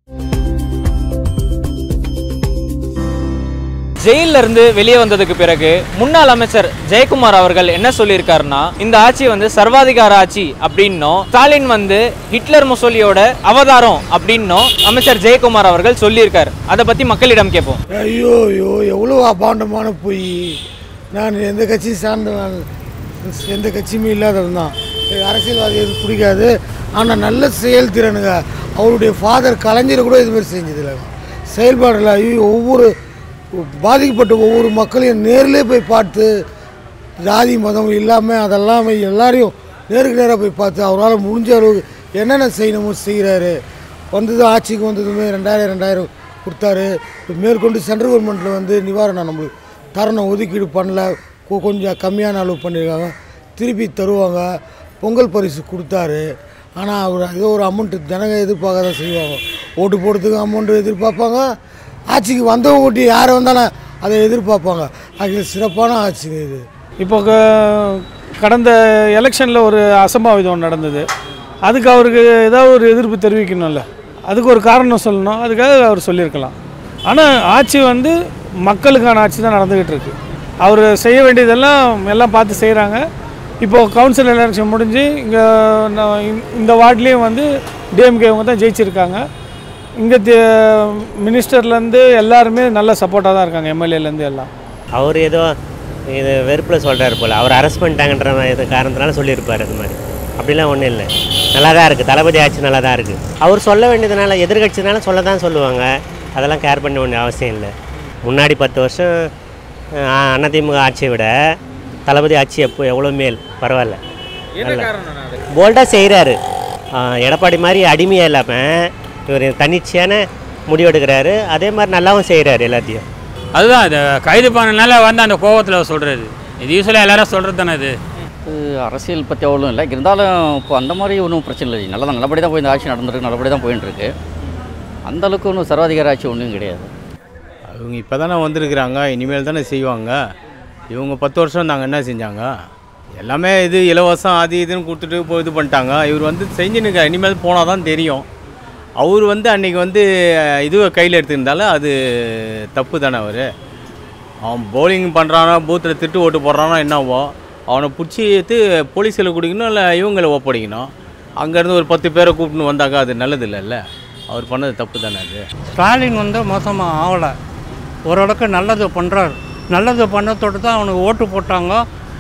ஜெயில்ல இருந்து வெளியே வந்ததுக்கு பிறகு முன்னாள் அமைச்சர் ஜெயக்குமார் அவர்கள் என்ன சொல்லியிருக்காருன்னா இந்த ஆட்சி வந்து சர்வாதிகார ஆட்சி அப்படின்னும் ஸ்டாலின் வந்து ஹிட்லர் முசோலியோட அவதாரம் அப்படின்னும் அமைச்சர் ஜெயக்குமார் அவர்கள் சொல்லியிருக்காரு அதை பத்தி மக்களிடம் கேட்போம் ஐயோ ஐயோ எவ்வளோ அபாண்டமான பொய் நான் எந்த கட்சி சார்ந்தவன் எந்த கட்சியுமே இல்லாதவன் தான் எனக்கு அரசியல்வாதி எதுவும் பிடிக்காது ஆனால் நல்ல செயல்திறனுங்க அவருடைய ஃபாதர் கலைஞர் கூட இது மாதிரி செஞ்சதில்லை செயல்பாடில் ஐயோ ஒவ்வொரு பாதிக்கப்பட்ட ஒவ்வொரு மக்களையும் நேரிலே போய் பார்த்து ஜாதி மதம் இல்லாமல் அதெல்லாம் எல்லாரையும் நேருக்கு நேராக போய் பார்த்து அவரால் முடிஞ்ச அளவுக்கு என்னென்ன செய்யணுமோ செய்கிறாரு வந்தது ஆட்சிக்கு வந்ததுமே ரெண்டாயிரம் ரெண்டாயிரம் கொடுத்தாரு இப்போ மேற்கொண்டு சென்ட்ரல் கவர்மெண்ட்டில் வந்து நிவாரணம் நம்மளுக்கு தரணும் ஒதுக்கீடு பண்ணல கொ- கொஞ்சம் கம்மியான அளவு பண்ணியிருக்காங்க திருப்பி தருவாங்க பொங்கல் பரிசு கொடுத்தாரு ஆனால் அவர் ஏதோ ஒரு அமௌண்ட்டு ஜனங்க எதிர்பார்க்க தான் செய்வாங்க ஓட்டு போடுறதுக்கு அமௌண்ட்டு எதிர்பார்ப்பாங்க ஆட்சிக்கு வந்தவங்க ஓட்டி யார் வந்தாலும் அதை எதிர்பார்ப்பாங்க அது சிறப்பான ஆட்சிங்க இது இப்போ க- கடந்த எலெக்ஷனில் ஒரு அசம்பாவிதம் நடந்தது அதுக்கு அவருக்கு ஏதாவது ஒரு எதிர்ப்பு தெரிவிக்கணும்ல அதுக்கு ஒரு காரணம் சொல்லணும் அதுக்காக அவர் சொல்லியிருக்கலாம் ஆனால் ஆட்சி வந்து மக்களுக்கான ஆட்சி தான் நடந்துக்கிட்டு இருக்கு அவர் செய்ய வேண்டியதெல்லாம் எல்லாம் பார்த்து செய்கிறாங்க இப்போது கவுன்சில் எலெக்ஷன் முடிஞ்சு இங்கே இந்த வார்ட்லேயும் வந்து டிஎம்கேவங்க தான் ஜெயிச்சிருக்காங்க இங்கே மினிஸ்டர்லேருந்து எல்லாருமே நல்ல சப்போர்ட்டாக தான் இருக்காங்க எம்எல்ஏலேருந்து எல்லாம் அவர் ஏதோ இது வெறுப்பில் சொல்கிறாரு போல் அவர் அரெஸ்ட் பண்ணிட்டாங்கன்ற மாதிரி இது காரணத்தினால சொல்லியிருப்பார் அது மாதிரி அப்படிலாம் ஒன்றும் இல்லை நல்லா தான் இருக்குது தளபதி ஆட்சி நல்லா தான் இருக்குது அவர் சொல்ல வேண்டியதுனால எதிர்கட்சினால சொல்ல தான் சொல்லுவாங்க அதெல்லாம் கேர் பண்ண வேண்டிய அவசியம் இல்லை முன்னாடி பத்து வருஷம் அஹ், அதிமுக ஆட்சியை விட தளபதி ஆட்சி எப்போ எவ்வளோ மேல் பரவாயில்ல போல்டாக செய்கிறாரு எடப்பாடி மாதிரி அடிமையாக இல்லாமல் இவர் தன்னிச்சையான முடிவெடுக்கிறாரு அதே மாதிரி நல்லாவும் செய்கிறாரு எல்லாத்தையும் அதுதான் இது கைது பண்ணனால வந்து அந்த கோவத்தில் சொல்கிறது இது யூஸ்வலாக எல்லாரும் சொல்கிறது தானே இது இது அரசியல் பற்றி அவ்வளோ இல்லை இருந்தாலும் இப்போ அந்த மாதிரி ஒன்றும் பிரச்சனை இல்லை நல்லா தான் நல்லபடி தான் போய் இந்த ஆட்சி நடந்திருக்கு நல்லபடி தான் போயின்னு இருக்கு அந்த அளவுக்கு ஒன்றும் சர்வாதிகார ஆட்சி ஒன்றும் கிடையாது அவங்க இப்போ தானே வந்திருக்கிறாங்க இனிமேல் தானே செய்வாங்க இவங்க பத்து வருஷம் நாங்கள் என்ன செஞ்சாங்க எல்லாமே இது இலவசம் அது இதுன்னு கொடுத்துட்டு போய் இது பண்ணிட்டாங்க இவர் வந்து செஞ்சுனுங்க இனிமேல் போனால் தான் தெரியும் அவர் வந்து அன்றைக்கி வந்து இதுவை கையில் எடுத்துருந்தாலும் அது தப்பு தானே அவர் அவன் bowling பண்ணுறானா பூத்தில் திட்டு ஓட்டு போடுறானா என்னவோ அவனை பிடிச்சி எடுத்து போலீஸில் கொடுக்கணும் இல்லை இவங்களை ஒப்படைக்கணும் அங்கேருந்து ஒரு பத்து பேரை கூப்பிட்டுன்னு வந்தாங்க அது நல்லது இல்லைல்ல அவர் பண்ணது தப்பு தானே அது ஸ்டாலின் வந்து மோசமாக ஆகலை ஓரளவுக்கு நல்லது பண்ணுறாரு நல்லது பண்ணத்தோடு தான் அவனுக்கு ஓட்டு போட்டாங்க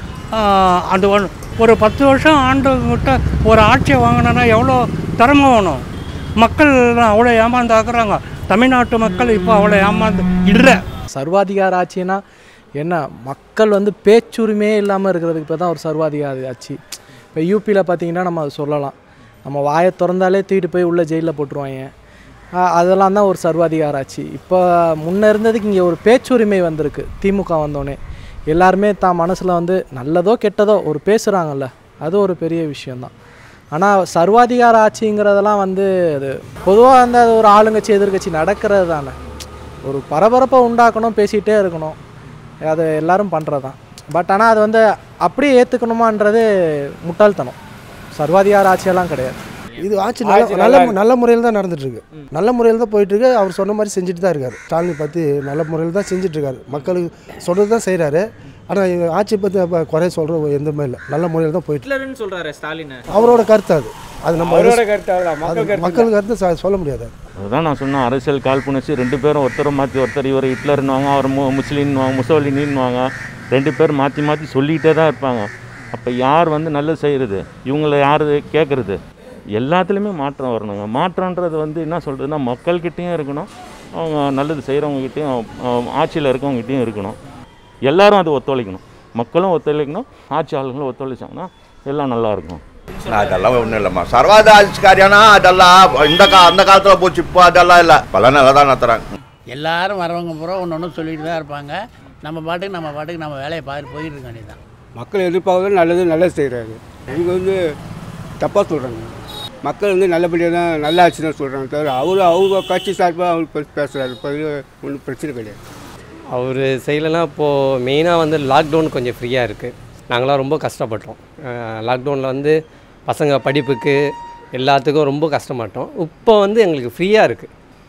ஆஹ் அது ஒன்- ஒரு பத்து வருஷம் ஆண்டுகிட்ட ஒரு ஆட்சியை வாங்கினா எவ்வளோ திறமை வேணும் மக்கள் அவ்வளோ ஏமாந்தாக்குறாங்க தமிழ்நாட்டு மக்கள் இப்போ அவ்வளோ ஏமாந்து இல்லை சர்வாதிகார ஆட்சினா என்ன மக்கள் வந்து பேச்சுரிமையே இல்லாமல் இருக்கிறதுக்கு இப்போ தான் ஒரு சர்வாதிகார ஆட்சி இப்போ யூபியில் பார்த்தீங்கன்னா நம்ம அதை சொல்லலாம் நம்ம வாயை திறந்தாலே தூக்கிட்டு போய் உள்ள ஜெயிலில் போட்டுருவாங்க ஆ, அதெல்லாம் தான் ஒரு சர்வாதிகார ஆட்சி இப்போ முன்ன இருந்ததுக்கு இங்கே ஒரு பேச்சுரிமை வந்திருக்கு திமுக வந்தோடனே எல்லாருமே தான் மனசில் வந்து நல்லதோ கெட்டதோ ஒரு பேசுகிறாங்கல்ல அது ஒரு பெரிய விஷயந்தான் ஆனால் சர்வாதிகார ஆட்சிங்கிறதெல்லாம் வந்து அது பொதுவாக வந்து அது ஒரு ஆளுங்கட்சி எதிர்கட்சி நடக்கிறது தானே ஒரு பரபரப்பை உண்டாக்கணும் பேசிகிட்டே இருக்கணும் அது எல்லாரும் பண்ணுறது தான் பட் ஆனால் அது வந்து அப்படியே ஏற்றுக்கணுமான்றது முட்டாள்தனம் சர்வாதிகார ஆட்சியெல்லாம் கிடையாது இது ஆட்சி நல்ல நல்ல நல்ல முறையில் தான் நடந்துட்டு இருக்கு நல்ல முறையில் தான் போயிட்டு இருக்கு அவர் சொன்ன மாதிரி செஞ்சுட்டு தான் இருக்காரு ஸ்டாலின் பற்றி நல்ல முறையில் தான் செஞ்சுட்டு இருக்காரு மக்களுக்கு சொல்கிறது தான் செய்கிறாரு ஆனால் ஆட்சி பற்றி அப்ப குறை சொல்கிற எந்தமே இல்லை நல்ல முறையில் தான் போயிட்டு இருக்கு. ஹிட்லர்னு சொல்றாரு ஸ்டாலின் அவரோட கருத்து அது அது நம்ம அவரோட கருத்து அவ்வளோதான் அது மக்கள் கருத்து மக்கள் கருத்து ச- சொல்ல முடியாது அது. அதுதான் நான் சொன்னேன் அரசியல் காழ்ப்புணர்ச்சி ரெண்டு பேரும் ஒருத்தரை மாற்றி ஒருத்தர் இவர் ஹிட்லர்னுவாங்க அவர் மு முஸ்லீம்னுவாங்க முசோலினின்னுவாங்க ரெண்டு பேர் மாற்றி மாற்றி சொல்லிகிட்டே தான் இருப்பாங்க அப்போ யார் வந்து நல்லது செய்கிறது இவங்கள யார் கேட்குறது எல்லாத்துலேயுமே மாற்றம் வரணுங்க மாற்றன்றது வந்து என்ன சொல்கிறதுனா மக்கள்கிட்டேயும் இருக்கணும் அவங்க நல்லது செய்கிறவங்ககிட்டையும் ஆட்சியில் இருக்கவங்ககிட்டையும் இருக்கணும் எல்லாரும் அது ஒத்துழைக்கணும் மக்களும் ஒத்துழைக்கணும் ஆட்சியாளர்களும் ஒத்துழைச்சாங்கன்னா எல்லாம் நல்லா இருக்கும் அதெல்லாம் ஒன்றும் இல்லைம்மா சர்வாதாரிகாரியானா அதெல்லாம் இந்த கா அந்த காலத்தில் போச்சு இப்போ அதெல்லாம் இல்லை பல நல்லா தான் நடத்துகிறாங்க எல்லாரும் வரவங்க பூரா ஒன்று ஒன்று சொல்லிட்டு தான் இருப்பாங்க நம்ம பாட்டுக்கு நம்ம பாட்டுக்கு நம்ம வேலையை பார்த்துட்டு போயிட்டு இருக்க வேண்டியதுதான் மக்கள் எதிர்பார்க்கறது நல்லது நல்லது செய்கிறாரு இவங்க வந்து தப்பாக சொல்கிறாங்க மக்கள் வந்து நல்லபடியாக தான் நல்ல ஆட்சி தான் சொல்கிறாங்க தவிர அவர் அவங்க கட்சி சார்பாக அவர் பேசுகிறாரு இப்போ ஒன்றும் பிரச்சனை கிடையாது அவர் செய்யலைன்னா இப்போது மெயினாக வந்து லாக்டவுன் கொஞ்சம் ஃப்ரீயாக இருக்குது நாங்களாம் ரொம்ப கஷ்டப்பட்டோம் லாக்டவுனில் வந்து பசங்க படிப்புக்கு எல்லாத்துக்கும் ரொம்ப கஷ்டப்பட்டோம் இப்போ வந்து எங்களுக்கு ஃப்ரீயாக இருக்குது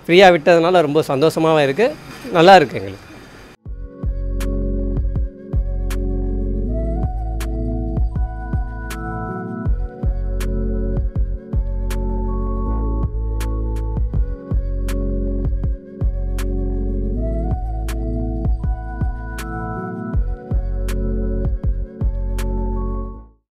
ஃப்ரீயாக விட்டதுனால ரொம்ப சந்தோஷமாகவும் இருக்குது நல்லா இருக்குது எங்களுக்கு